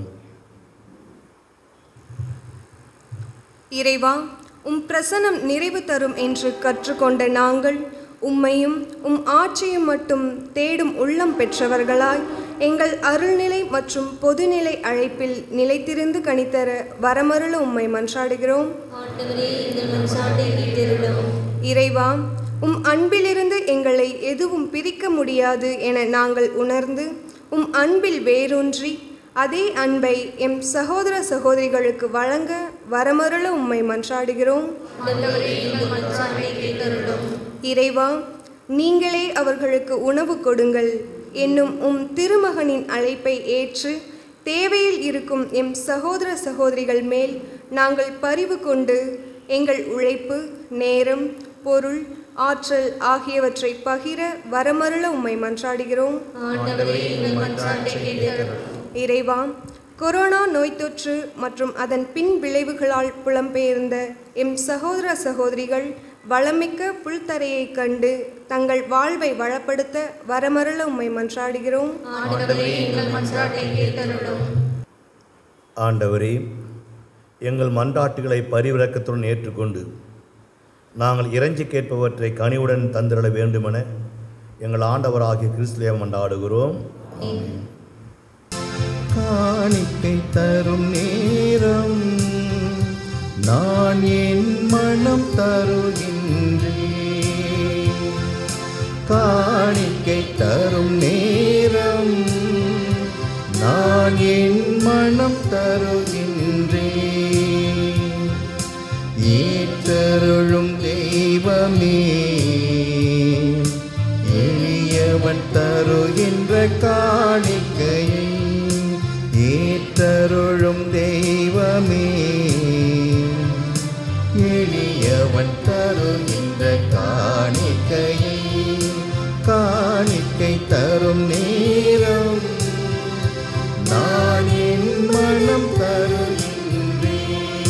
இறைவா உம் பிரசனம் நிறைவு தரும் என்று கற்றுக்கொண்ட நாங்கள் உம்மையும் உம் ஆட்சியும் மட்டும் தேடும் உள்ளம் பெற்றவர்களாய் எங்கள் அருள்நிலை மற்றும் பொதுநிலை அழைப்பில் நிலைத்திருந்து கணித்தர வரமருள உம்மை மன்றாடுகிறோம் ஆண்டவரே எங்கள் மன்றாட்டை கேட்டருளும் இறைவா உம் அன்பிலிருந்து எங்களை எதுவும் பிரிக்க முடியாது என நாங்கள் உணர்ந்து உம் அன்பில் வேரூன்றி அதே அன்பை எம் சகோதர சகோதரிகளுக்கு வழங்க வரமருள உம்மை மன்றாடுகிறோம் ஆண்டவரே எங்கள் மன்றாட்டை கேட்டருளும் இறைவா நீங்களே அவர்களுக்கு உணவு கொடுங்கள் என்னும் உம் திருமகனின் அழைப்பை ஏற்று தேவையில் இருக்கும் எம் சகோதர சகோதரிகள் மேல் நாங்கள் பரிவு கொண்டு எங்கள் உழைப்பு நேரம் பொருள் ஆற்றல் ஆகியவற்றை பகிர வரமருள உம்மை மன்றாடுகிறோம் ஆண்டவரே எங்கள் மன்றாட்டை கேட்டருளும் இறைவா கொரோனா நோய் தொற்று மற்றும் அதன் பின் விளைவுகளால் புலம்பெயர்ந்த எம் சகோதர சகோதரிகள் வளமிக்க புல்தரையைக் கண்டு தங்கள் வாழ்வை வளப்படுத்த வரமருள உம்மை மன்றாடுகிறோம் ஆண்டவரே எங்கள் மன்றாட்டை கேட்டருளும் ஆண்டவரே எங்கள் மன்றாட்டுகளை பரிவிறக்கத்துடன் ஏற்றுக்கொண்டு நாங்கள் இறைஞ்சி கேட்பவற்றை கனிவுடன் தந்திரட வேண்டுமென எங்கள் ஆண்டவராகிய கிறிஸ்துவே மன்றாடுகிறோம் காணிக்கை தரும் நேரம் நான் என் மனம் தருகின்றேன் காணிக்கை தரும் நேரம் நான் என் மனம் தருகின்றேன் ஏற்றருளும் தெய்வமே எளியவன் தருகின்ற காணிக்கையை ஏற்றருளும் தெய்வமே எளியவன் தருகின்ற காணிக்கையை காணிக்கை தரும் நேரம் நான் என் மனம் தருகின்றேன்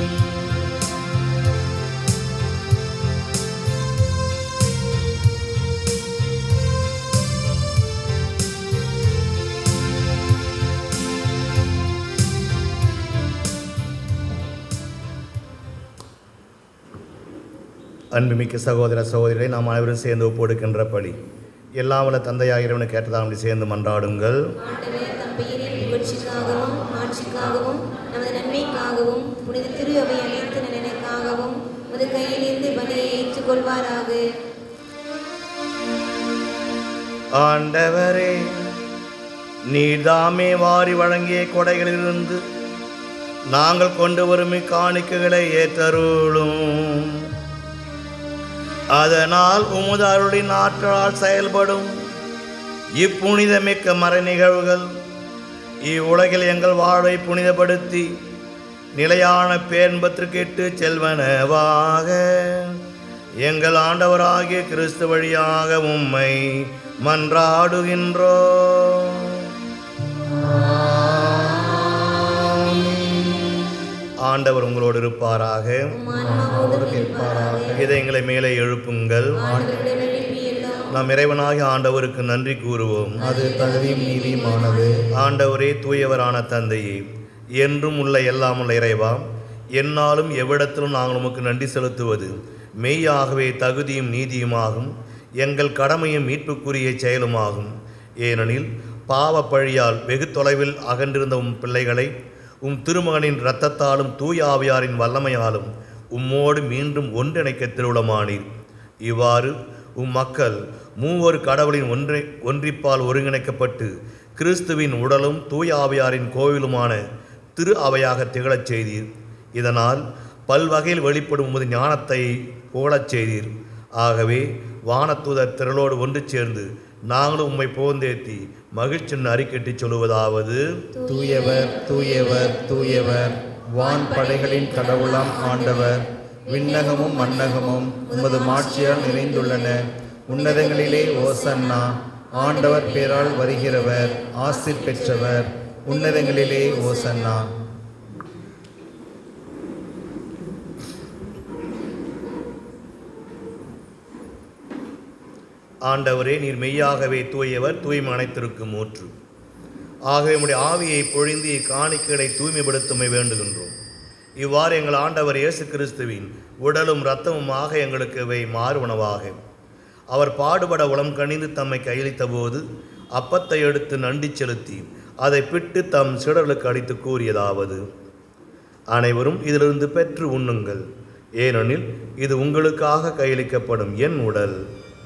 அன்புமிக்க சகோதர சகோதரிகளை நாம் அனைவரும் சேர்ந்து ஒப்புடுக்கின்ற படி எல்லாம் வல்ல தந்தையாக இறைவனை கேட்டதாம் சேர்ந்து மன்றாடுங்கள் ஆண்டவரே தம் பெயரின் புகழ்ச்சிக்காகவும் ஆட்சிக்காகவும் நமது நன்மைக்காகவும் புனித திரு அவை அனைத்து நலனுக்காகவும் உமது கையிலிருந்து பலியை ஏற்றுக்கொள்வாராக ஆண்டவரே நீர்தாமே வாரி வழங்கிய கொடைகளிலிருந்து நாங்கள் கொண்டு வரும் இக்காணிக்கைகளை ஏற்றருளும் அதனால் உமது அருளின் ஆற்றலால் செயல்படும் இப்புனிதமிக்க மறை நிகழ்வுகள் இவ்வுலகில் எங்கள் வாழ்வை புனிதப்படுத்தி நிலையான பேன்பத்திற்கு இட்டு செல்வனவாக எங்கள் ஆண்டவராகிய கிறிஸ்து வழியாக உம்மை மன்றாடுகின்றோம் ஆண்டவர் உங்களோடு இருப்பாராக இதயங்களை மேலே எழுப்புங்கள் நாம் இறைவனாகிய ஆண்டவருக்கு நன்றி கூறுவோம் அது தகுதியும் நீதியுமானது ஆண்டவரே தூயவரான தந்தையே என்றும் உள்ள எல்லாம் உள்ள இறைவா என்னாலும் எவ்விடத்திலும் நாங்கள் உமக்கு நன்றி செலுத்துவது மெய்யாகவே தகுதியும் நீதியுமாகும் எங்கள் கடமையும் மீட்புக்குரிய செயலுமாகும் ஏனெனில் பாவப் பழியால் வெகு தொலைவில் அகன்றிருந்த உம் பிள்ளைகளை உம் திருமகனின் இரத்தத்தாலும் தூய ஆவியாரின் வல்லமையாலும் உம்மோடு மீண்டும் ஒன்றிணைக்க திருவிழமானீர் இவ்வாறு உம் மக்கள் மூவொரு கடவுளின் ஒன்றை ஒன்றிப்பால் ஒருங்கிணைக்கப்பட்டு கிறிஸ்துவின் உடலும் தூய ஆவியாரின் கோவிலுமான திரு அவையாக திகழச் செய்தீர் இதனால் பல்வகையில் வெளிப்படும் உமது ஞானத்தை புகழச் செய்தீர் ஆகவே வானத்தூதர் திரளோடு ஒன்று சேர்ந்து நாங்களும் உம்மை போந்தேத்தி மகிழ்ச்சியின் அறிக்கட்டி சொல்லுவதாவது தூயவர் தூயவர் தூயவர் வான் படைகளின் கடவுளாம் ஆண்டவர் விண்ணகமும் மண்ணகமும் உமது மாட்சியால் நிறைந்துள்ளன உன்னதங்களிலே ஓசன்னா ஆண்டவர் பேரால் வருகிறவர் ஆசிர் பெற்றவர் உன்னதங்களிலே ஓசன்னா ஆண்டவரே நீர் மெய்யாகவே தூயவர் தூய்மை அனைத்திற்கும் ஊற்று ஆகவே உம்முடைய ஆவியை பொழிந்து இக்காணிக்கைகளை தூய்மைப்படுத்துமை வேண்டுகின்றோம் இவ்வாறு எங்கள் ஆண்டவர் இயேசு கிறிஸ்துவின் உடலும் இரத்தமுமாக எங்களுக்கு இவை மாறுவனவாக அவர் பாடுபட உளம் கணிந்து தம்மை கையளித்த போது அப்பத்தை எடுத்து நண்டி செலுத்தி அதை பிட்டு தம் சீடர்களுக்கு அடித்து கூறியதாவது அனைவரும் இதிலிருந்து பெற்று உண்ணுங்கள் ஏனெனில் இது உங்களுக்காக கையளிக்கப்படும் என் உடல்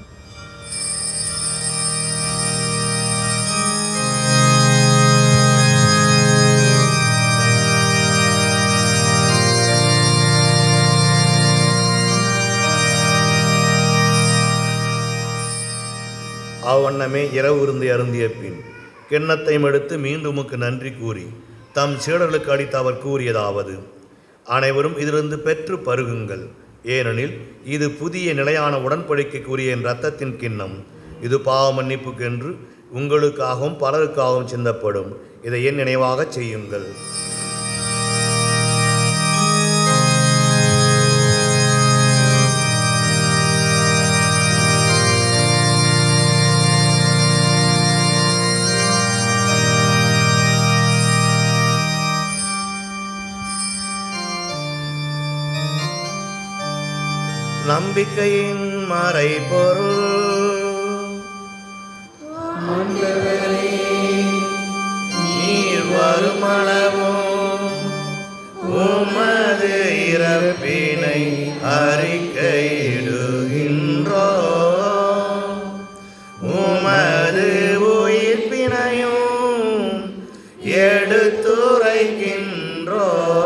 அவ்வண்ணமே இரவு விருந்தை அருந்திய பின் கிண்ணத்தையும் எடுத்து மீண்டும் உமக்கு நன்றி கூறி தம் சீடர்களுக்கு அளித்து அவர் கூறியதாவது அனைவரும் இதிலிருந்து பெற்று பருகுங்கள் ஏனெனில் இது புதிய நிலையான உடன்படிக்கைக்குரிய என் இரத்தத்தின் கிண்ணம் இது பாவ மன்னிப்புக்கென்று உங்களுக்காகவும் பலருக்காகவும் சிந்தப்படும் இதை என் நினைவாகச் செய்யுங்கள் நம்பிக்கையின் மறைபொருள் நீர் வருமளவும் உமது இறப்பினை அறிக்கையிடுகின்றோ உமது உயிர்ப்பினையும் எடுத்துரைக்கின்றோ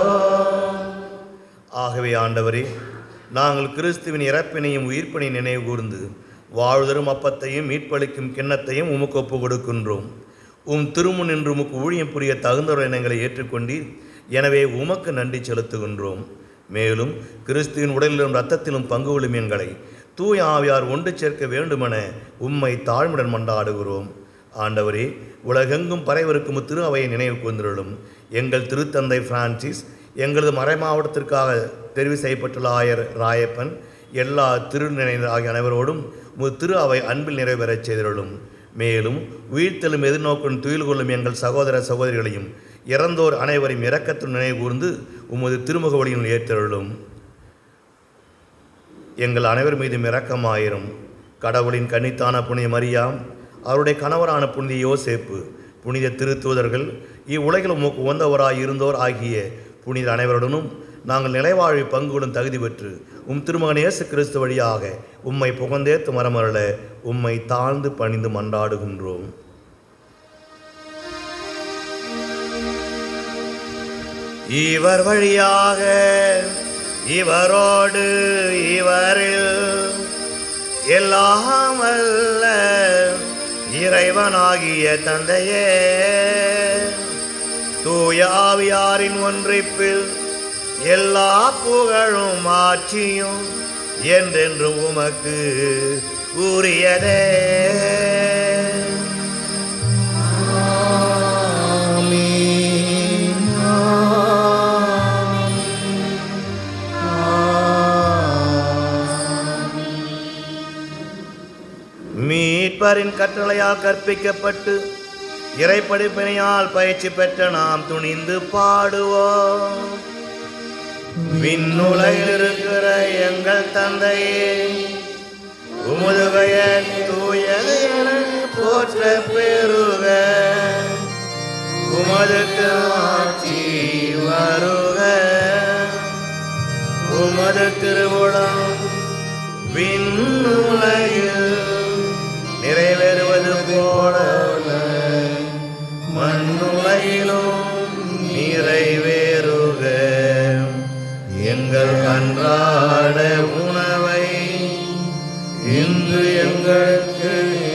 ஆகவே ஆண்டவரே நாங்கள் கிறிஸ்துவின் இறப்பினையும் உயிர்ப்பினையும் நினைவு கூர்ந்து வாழ்தரும் அப்பத்தையும் மீட்பளிக்கும் கிண்ணத்தையும் உமக்கு ஒப்பு கொடுக்கின்றோம் உம் திருமுன் என்று உமக்கு ஊழியம் புரிய தகுந்தவர்கள் எங்களை ஏற்றுக்கொண்டீர் எனவே உமக்கு நன்றி செலுத்துகின்றோம் மேலும் கிறிஸ்துவின் உடலிலும் இரத்தத்திலும் பங்கு கொள்ளும் எங்களை தூய ஆவியார் ஒன்று சேர்க்க வேண்டுமென உம்மை தாழ்மையுடன் மண்டாடுகிறோம் ஆண்டவரே உலகெங்கும் பறைவருக்கும் திரு அவையை நினைவு கூர்ந்திருளும் எங்கள் திருத்தந்தை பிரான்சிஸ் எங்களது மறைமாவட்டத்திற்காக தெரிவு செய்யப்பட்டுள்ள ஆயர் ராயப்பன் எல்லா திருநிலை ஆகிய அனைவரோடும் உமது திரு அவை அன்பில் நிறைவேறச் செய்திருளும் மேலும் உயிர்த்தெழும் எதிர்நோக்கும் துயில் கொள்ளும் எங்கள் சகோதர சகோதரிகளையும் இறந்தோர் அனைவரையும் இரக்கத்துடன் நினைவு கூர்ந்து உமது திருமுக வழியில் ஏற்றருளும் எங்கள் அனைவர் மீதும் இரக்கமாயிரும் கடவுளின் கன்னித்தான புனித மரியாம் அவருடைய கணவரான புனித யோசேப்பு புனித திருத்தூதர்கள் இவ்வுலகில் உமக்கு உகந்தவராய் இருந்தோர் ஆகிய புனித அனைவருடனும் நாங்கள் நிலைவாழி பங்குடன் தகுதி பெற்று உம் திருமகன் இயேசு கிறிஸ்து வழியாக உம்மை புகந்தேத்து மரமரல உம்மை தாழ்ந்து பணிந்து மன்றாடுகின்றோம் இவர் வழியாக இவரோடு இவரில் எல்லாம் அல்ல இறைவனாகிய தந்தையே தூய ஆவியாரின் ஒன்றிப்பில் எல்லா புகழும் ஆட்சியும் என்றென்றும் உமக்கு உரியதே மீட்பரின் கட்டளையால் கற்பிக்கப்பட்டு இறைப்படிப்பினையால் பயிற்சி பெற்ற நாம் துணிந்து பாடுவோம் விண்ணுலகில் இருக்கிற எங்கள் தந்தையே உமது பெயர் தூயது என போற்ற பெருக உமது ஆட்சி வருக உமது திருவுளம் விண்ணுலகில் நிறைவேறுவது போல மண்ணுலகிலும் நிறைவேறுக எங்கள் அன்றாட உணவை இன்று எங்களுக்கு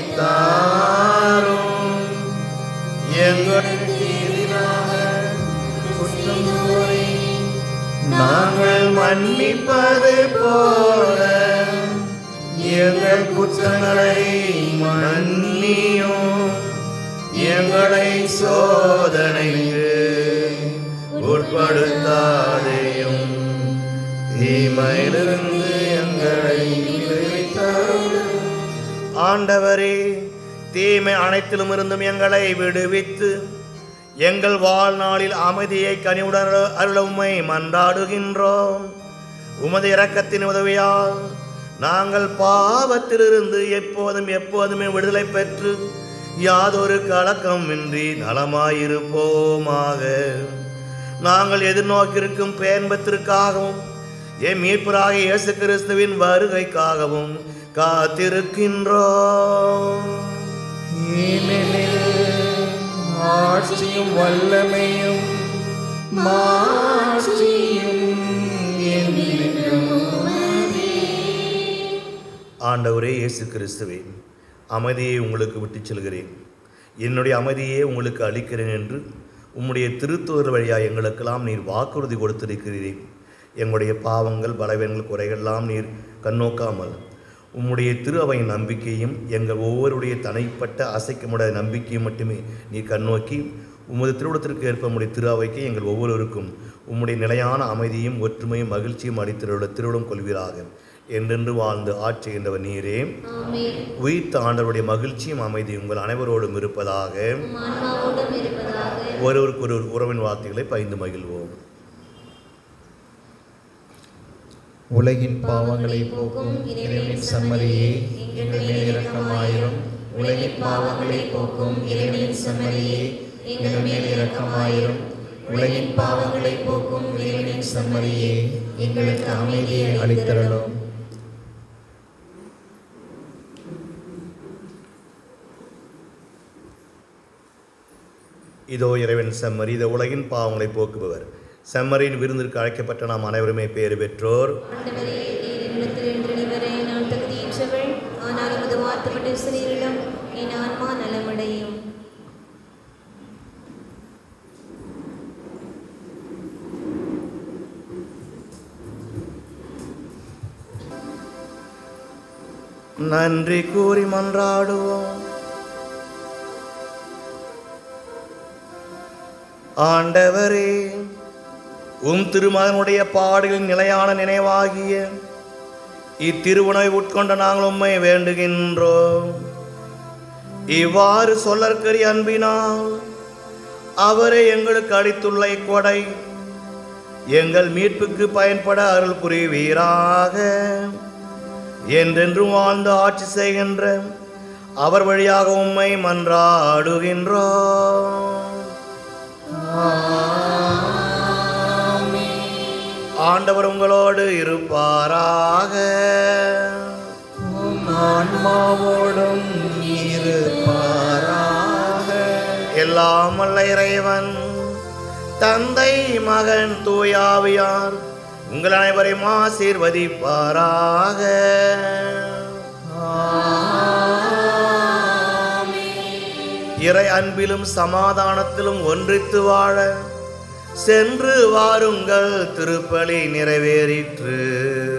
தாரும் எங்களுக்கு எதிராக குற்றம் கூறி நாங்கள் மன்னிப்பது போல எங்கள் குற்றங்களை மன்னியும் எங்களை சோதனைக்கு உட்படுத்தாதையும் தீமையிலிருந்து எங்களை விடுவித்தருளும். ஆண்டவரே தீமை அனைத்திலும் இருந்தும் எங்களை விடுவித்து எங்கள் வாழ்நாளில் அமைதியை கனிவுடன் அருளவுமை மன்றாடுகின்றோம் உமது இரக்கத்தின் உதவியால் நாங்கள் பாவத்திலிருந்து எப்போதும் எப்போதுமே விடுதலை பெற்று யாதொரு கலக்கமின்றி நலமாயிருப்போமாக நாங்கள் எதிர்நோக்கியிருக்கும் பேன்பத்திற்காகவும் என் மீட்பராக இயேசு கிறிஸ்துவின் வருகைக்காகவும் காத்திருக்கின்றோம் ஏனெனில் ஆட்சியும் வல்லமையும் மாட்சியும் என்றென்றும் ஆண்டவரே இயேசு கிறிஸ்துவே அமைதியை உங்களுக்கு விட்டுச் செல்கிறேன் என்னுடைய அமைதியே உங்களுக்கு அளிக்கிறேன் என்று உம்முடைய திருத்துவர் வழியாக எங்களுக்கெல்லாம் நீர் வாக்குறுதி கொடுத்திருக்கிறீர் எங்களுடைய பாவங்கள் பலவீனங்கள் குறைகள்லாம் நீர் கண்ணோக்காமல் உம்முடைய திரு அவையின் நம்பிக்கையும் எங்கள் ஒவ்வொருடைய தனிப்பட்ட அசைக்கமுடைய நம்பிக்கையும் மட்டுமே நீ கண்ணோக்கி உமது திருவிடத்திற்கு ஏற்ப உம்முடைய திரு அவைக்கு எங்கள் ஒவ்வொருவருக்கும் உம்முடைய நிலையான அமைதியும் ஒற்றுமையும் மகிழ்ச்சியும் அளித்திருள்ள திருவிடம் கொள்வீராக என்றென்று வாழ்ந்து ஆட்சிகின்றவர் நீரே ஆமென் உயிர்த்த ஆண்டவருடைய மகிழ்ச்சியும் அமைதி உங்கள் அனைவரோடும் இருப்பதாக உம் ஆன்மாவோடும் இருப்பதாக ஒருவருக்கு ஒரு உறவின் வார்த்தைகளை பகிர்ந்து மகிழ்வோம் உலகின் பாவங்களை போக்கும் இறைவனின் சம்மரியே எங்கள் மேல் இரக்கமாயிரும் உலகின் பாவங்களை போக்கும் இறைவனின் சம்மரியே எங்கள் மேல் இரக்கமாயிரும் உலகின் பாவங்களை போக்கும் இறைவனின் சம்மரியே எங்களுக்கு அமைதியை அளித்தரலும் இதோ இறைவன் செம்மறி இந்த உலகின் பாவங்களை போக்குபவர் செம்மறியின் விருந்திற்கு அழைக்கப்பட்ட நாம் அனைவருமே பேறு பெற்றோர் ஆண்டவரே நீர் என்னிடத்தில் எழுந்தருளி வர நான் தகுதியற்றவள் ஆனால் உமது வார்த்தைப்பட்ட சிறியிடம் என் ஆன்மா நலமடையும் நன்றி கூறி மன்றாடுவோம் ஆண்டவரே உம் திருமகனுடைய பாடுகளின் நிலையான நினைவாகிய இத்திருவுணவை உட்கொண்ட நாங்கள் உம்மை வேண்டுகின்றோம் இவ்வாறு சொல்லற்கரிய அன்பினால் அவரே எங்களுக்கு அளித்துள்ள இக்கொடை எங்கள் மீட்புக்கு பயன்பட அருள் புரிவீராக என்றென்றும் வாழ்ந்து ஆட்சி செய்கின்ற அவர் வழியாக உம்மை மன்றாடுகின்றோம் ஆண்டவர் உங்களோடு இருப்பாராக உம் ஆன்மாவோடும் இருப்பாராக எல்லாம் வல்ல இறைவன் தந்தை மகன் தூயாவியார் உங்கள் அனைவரையும் ஆசீர்வதிப்பாராக இறை அன்பிலும் சமாதானத்திலும் ஒன்றித்து வாழ சென்று வாருங்கள் திருப்பலி நிறைவேறிற்று